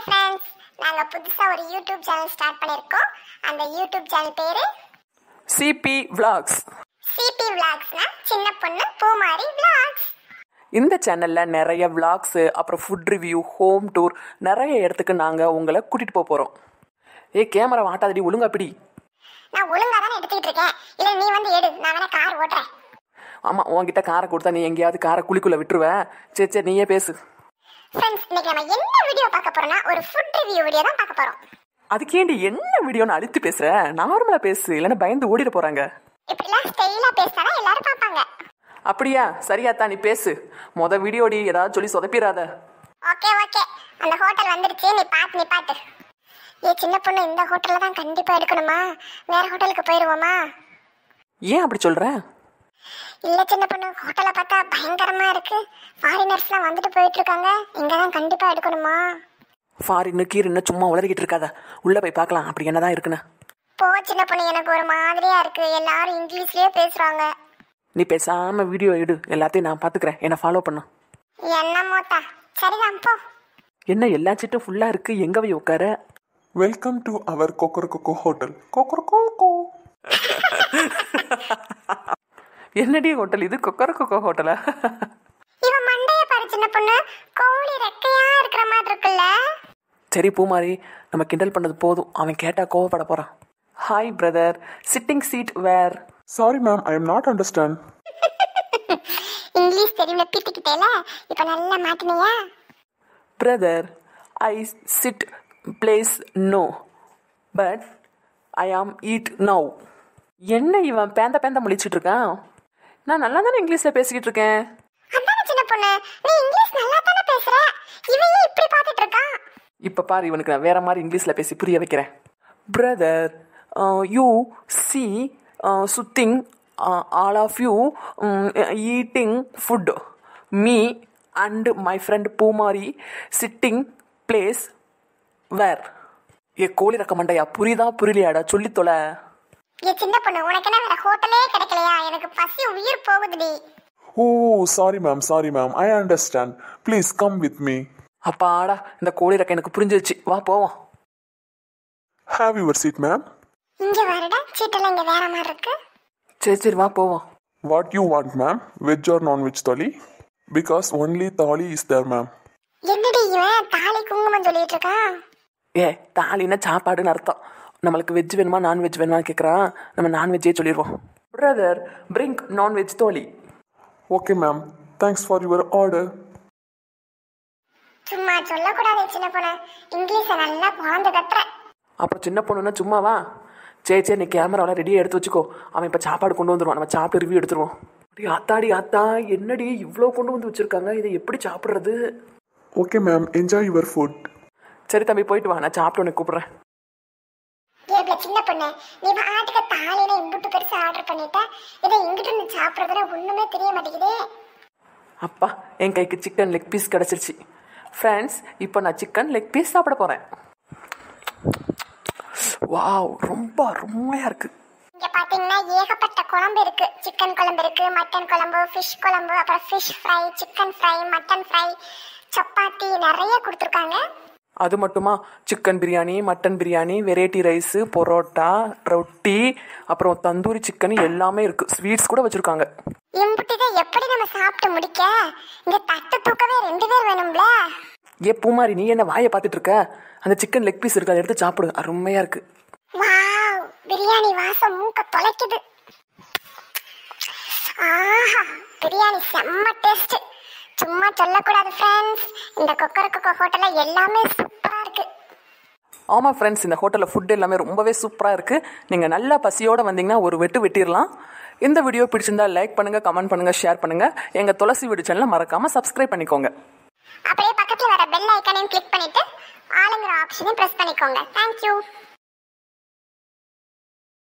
Friends நாங்க புதுசா ஒரு யூடியூப் சேனல் ஸ்டார்ட் பண்ணிருக்கோம் அந்த யூடியூப் சேனல் பேரு சிபி vlogs சிபி விளாக்ஸ்னா சின்ன பொண்ணு பூமாரி விளாக்ஸ் இந்த சேனலில் நிறைய vlogs அப்புறம் ஃபுட் ரிவ்யூ ஹோம் டூர் நிறைய இடத்துக்கு நாங்கள் உங்களை கூட்டிகிட்டு போக போகிறோம் ஏ கேமரா வாட்டாதடி ஒழுங்கா பிடி நான் ஒழுங்கா தானே எடுத்துக்கிட்டு இருக்கேன் இல்ல நீ வந்து எடு நான் வேணா கார் ஓட்டுறேன் ஆமாம் உன்கிட்ட காரை கொடுத்தா நீ எங்கேயாவது காரை குழிக்குள்ளே விட்டுருவேன் சரி சரி நீயே பேசு ஃப்ரெண்ட்ஸ் இன்னைக்கு நம்ம என்ன வீடியோ பார்க்க போறோம்னா ஒரு ஃபுட் ரிவ்யூ வீடியோ தான் பார்க்க போறோம் அதுக்கேண்டி என்ன வீடியோன்னு அழுத்தி பேசுற நார்மலாக பேசு இல்லைன்னா பயந்து ஓடிட போகிறாங்க இப்படிலாம் ஸ்டைலா பேசினா எல்லாரும் பார்ப்பாங்க அப்படியா சரியாத்தா நீ பேசு மொத வீடியோடி ஏதாவது சொல்லி சொதப்பிடாத ஓகே ஓகே அந்த ஹோட்டல் வந்துடுச்சு நீ பாத்து நீ பாத்து ஏ சின்ன பொண்ணு இந்த ஹோட்டல்ல தான் கண்டிப்பா எடுக்கணுமா வேற ஹோட்டலுக்கு போயிருவோமா ஏன் அப்படி சொல்கிற இல்ல சின்ன பொண்ணு ஹோட்டலை பார்த்தா பயங்கரமா இருக்கு ஃபாரினர்ஸ்லாம் வந்துட்டு போயிட்டு இருக்காங்க இங்க தான் கண்டிப்பா எடுக்கணுமா ஃபாரின்னு கீரின்னு சும்மா உளறிக்கிட்டு இருக்காத உள்ளே போய் பார்க்கலாம் அப்படி என்னதான் இருக்குன்னு போ சின்ன பொண்ணு எனக்கு ஒரு மாதிரியா இருக்கு எல்லாரும் இங்கிலீஷ்லயே பேசுறாங்க நீ பேசாம வீடியோ எடு எல்லாத்தையும் நான் பார்த்துக்கிறேன் என்னை ஃபாலோ பண்ணு என்ன மோத்தா சரிதான் போ என்ன எல்லா சீட்டும் ஃபுல்லாக இருக்கு எங்கே போய் உட்கார Welcome to our Kokoroko Hotel. Kokoroko. என்னடி ஹோட்டல் இது கொக்கர கொக்கோ ஹோட்டலா இவன் மண்டைய பாரு சின்ன பொண்ணு கோழி ரெக்கையா இருக்கிற மாதிரி இருக்குல்ல சரி பூமாரி நம்ம கிண்டல் பண்ணது போதும் அவன் கேட்டா கோவப்பட போறான் hi brother sitting seat where Sorry, ma'am, I am not understand. English தெரியும்ல பீத்திக்கிட்டேல இப்ப நல்லா மாட்டினியா brother I sit place no but I am eat now என்ன இவன் பேந்த பேந்த முழிச்சிட்டு இருக்கான் நான் நல்லா தானே இங்கிலீஷில் பேசிக்கிட்டு இருக்கேன் அதான சின்ன பொண்ணு நீ இங்கிலீஷ் நல்லா தானே பேசுற இவன் ஏன் இப்படி பார்த்துட்டு இருக்கான் இப்போ பாரு இவனுக்கு நான் வேற மாதிரி இங்கிலீஷில் பேசி புரிய வைக்கிறேன் brother you see something all of you eating food me and my friend Poomari sitting place where ஏ கோழி ரக்க மண்டையா புரியுதா புரியலையாடா சொல்லித் தொலை ஏ சின்ன பொண்ணு உனக்கு என்ன வேற ஹோட்டலே கிடைக்கலையா எனக்கு பசி உயிர் போகுதுடி Oh, sorry, ma'am, sorry, ma'am. I understand. Please come with me. அப்பாடா இந்த கோழி ரக்க எனக்கு புரிஞ்சிருச்சு வா போவோம் Have your seat, ma'am. இங்க வருடா சீட்டெல்லாம் இங்க வேற மாதிரி இருக்கு சரி சரி வா போவோம் What you want, ma'am? Veg or non-veg thali? Because only thali is there, ma'am. என்னடி இவன் தாலி குங்குமம் சொல்லிட்டு இருக்கான் ஏ தாலின்னா சாப்பாடுன்னு அர்த்தம் நம்மளுக்கு வெஜ் வேணுமா நான்வெஜ் வேணுமா கேட்குறான் நம்ம நான்வெஜ்ஜே சொல்லிடுவோம் பிரதர் பிரிங்க் நான்வெஜ் தோழி Okay, ma'am. Thanks for your order. சும்மா சொல்லக்கூடாது சின்ன பொண்ணு இங்கிலீஷ நல்லா குழந்தை கட்டுற அப்புறம் சின்ன பொண்ணுன்னா சும்மாவா சரி சரி நீ கேமராவில் ரெடியாக எடுத்து வச்சுக்கோ அவன் இப்போ சாப்பாடு கொண்டு வந்துடுவான் நம்ம சாப்பிட்டு ரிவ்யூ எடுத்துருவோம் அடி அத்தாடி அத்தா என்னடி இவ்வளோ கொண்டு வந்து வச்சுருக்காங்க இதை எப்படி சாப்பிட்றது Okay, ma'am. Enjoy your food. சரி தம்பி போயிட்டு வா நான் சாப்பிட்டு உனக்கு கூப்பிட்றேன் ஏப்ல சின்ன பொண்ணு நீ பாட்டுக்கு தாலினா இம்புட்டு பெருசா ஆர்டர் பண்ணிட்ட இதை இங்கிட்டு இருந்து சாப்பிடுறதுல ஒண்ணுமே தெரிய மாட்டேங்குதே அப்பா என் கைக்கு சிக்கன் லெக் பீஸ் கிடச்சிருச்சு ஃப்ரெண்ட்ஸ் இப்போ நான் சிக்கன் லெக் பீஸ் சாப்பிட போகிறேன் வாவ் ரொம்ப ரொம்பயா இருக்குது இங்க பாத்தீங்கன்னா ஏகப்பட்ட குழம்பு இருக்கு சிக்கன் குழம்பு இருக்கு மட்டன் குழம்பு ஃபிஷ் குழம்பு அப்புறம் fish fry chicken fry mutton fry சப்பாத்தி நிறைய கொடுத்துருக்காங்க அது மட்டுமா chicken biryani mutton biryani variety rice பரோட்டா ரொட்டி அப்புறம் தந்தூரி சிக்கன் எல்லாமே இருக்குது ஸ்வீட்ஸ் கூட வச்சுருக்காங்க இம்புட்டிதை எப்படி நம்ம சாப்பிட்டு முடிக்க இங்க தட்டு தூக்கவே ரெண்டு பேர் வேணும்ல ஏ பூமாரி நீ என்ன வாயை பார்த்துட்டு இருக்க அந்த சிக்கன் லெக் பீஸ் இருக்கு அதை எடுத்து சாப்பிடு அருமையாக இருக்குது வாவ் பிரியாணி வாசம் மூக்க தொலைக்குது ஆஹா பிரியாணி செம்ம டேஸ்ட் சும்மா சொல்லக்கூடாது ஃப்ரெண்ட்ஸ் இந்த கொக்கர கொக்கோ ஹோட்டல்ல எல்லாமே சூப்பரா இருக்கு ஆமாம் ஃப்ரெண்ட்ஸ் இந்த ஹோட்டலில் ஃபுட் எல்லாமே ரொம்பவே சூப்பராக இருக்குது நீங்கள் நல்லா பசியோடு வந்தீங்கன்னா ஒரு வெட்டு வெட்டிடலாம் இந்த வீடியோ பிடிச்சிருந்தா லைக் பண்ணுங்கள் கமெண்ட் பண்ணுங்கள் ஷேர் பண்ணுங்கள் எங்கள் துளசி வீடு சேனலை மறக்காமல் சப்ஸ்கிரைப் பண்ணிக்கோங்க அப்படியே பக்கத்துல வர பெல் ஐக்கனையும் கிளிக் பண்ணிட்டு ஆளுங்கிற ஆப்ஷனையும் பிரஸ் பண்ணிக்கோங்க தேங்க்யூ